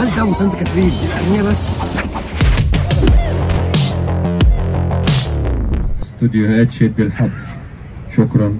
هل ده ابو سانت كاترين الاغنياء بس استوديوهات شد الحبل شكرا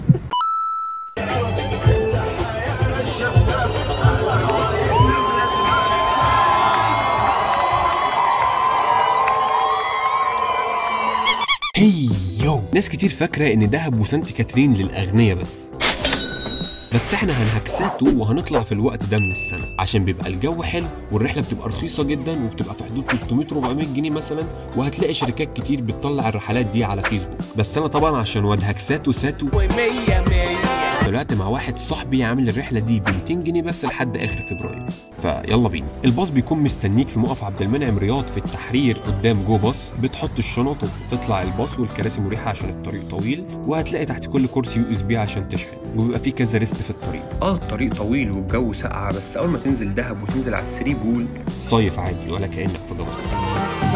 هي يو ناس كتير فاكرة إن دهب وسانت كاترين للأغنياء بس بس احنا هنهكساته وهنطلع في الوقت ده من السنة عشان بيبقى الجو حلو والرحلة بتبقى رخيصة جدا وبتبقى في حدود 300 400 جنيه مثلا وهتلاقي شركات كتير بتطلع الرحلات دي على فيسبوك بس انا طبعا عشان واد هكساتو ساتو طلعت مع واحد صاحبي عامل الرحله دي ب 200 جنيه بس لحد اخر فبراير فيلا بينا الباص بيكون مستنيك في موقف عبد المنعم رياض في التحرير قدام جو باص بتحط الشنط وبتطلع الباص والكراسي مريحه عشان الطريق طويل وهتلاقي تحت كل كرسي يو اس بي عشان تشحن وبيبقى في كذا ريست في الطريق اه الطريق طويل والجو ساقعة بس أول ما تنزل دهب وتنزل على الثري بول صيف عادي ولا كانك في جبل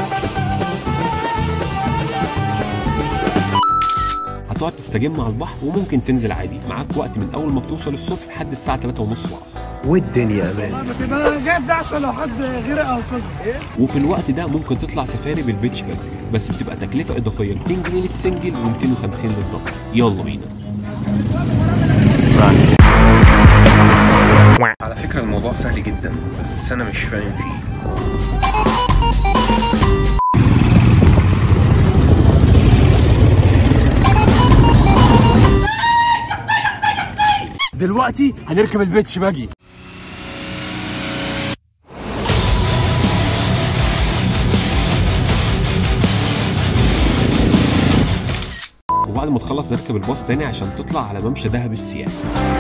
هتقعد تستجم على البحر وممكن تنزل عادي معاك وقت من اول ما بتوصل الصبح لحد الساعه 3 ونص العصر والدنيا امان بتبقى جايب ده عشان لو حد غرق او كده وفي الوقت ده ممكن تطلع سفاري بالبيتش باجي بس بتبقى تكلفه اضافيه 200 جنيه للسنجل و250 للدبل يلا بينا على فكرة الموضوع سهل جدا بس أنا مش فاهم فيه دلوقتي هنركب البيتش باجي وبعد ما تخلص اركب الباص تاني عشان تطلع على ممشى دهب السياحي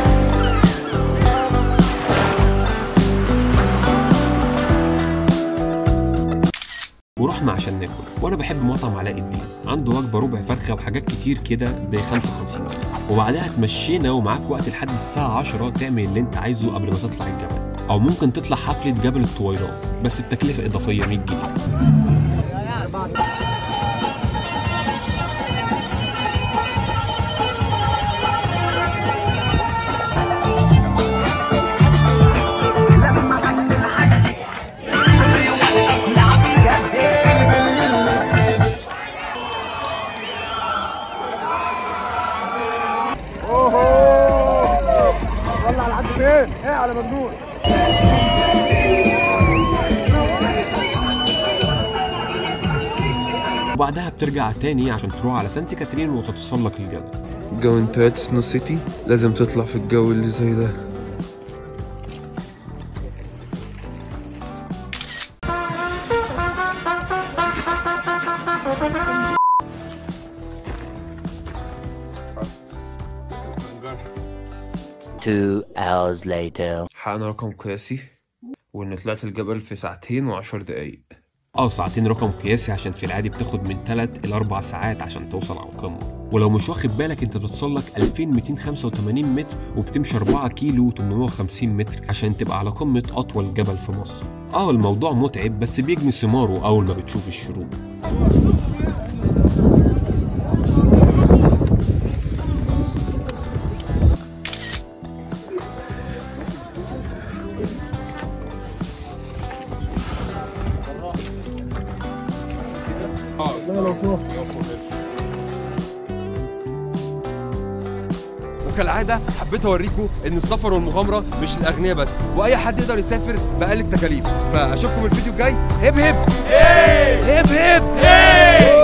ورحنا عشان ناكل وانا بحب مطعم علاء الدين عنده وجبه ربع فرخه وحاجات كتير كده ب 55 جنيه وبعدها اتمشينا ومعاك وقت لحد الساعه 10 تعمل اللي انت عايزه قبل ما تطلع الجبل او ممكن تطلع حفله جبل الطويلات بس بتكلفه اضافيه 100 جنيه ولا على حد فين؟ ايه على مجنون وبعدها بترجع تاني عشان تروح على سانت كاترين وتتسلق الجبل جو انتهت سنو سيتي لازم تطلع في الجو اللي زي ده Two hours later. حققنا رقم قياسي وإن طلعت الجبل في ساعتين وعشر دقايق اه ساعتين رقم قياسي عشان في العادي بتاخد من 3 ل 4 ساعات عشان توصل على القمه ولو مش واخد بالك انت بتتسلق 2285 متر وبتمشي 4 كيلو 850 متر عشان تبقى على قمه اطول جبل في مصر اه الموضوع متعب بس بيجني ثماره اول ما بتشوف الشروق وكالعاده حبيت اوريكم ان السفر والمغامره مش للاغنياء بس واي حد يقدر يسافر باقل التكاليف فاشوفكم الفيديو الجاي هب هب هب هب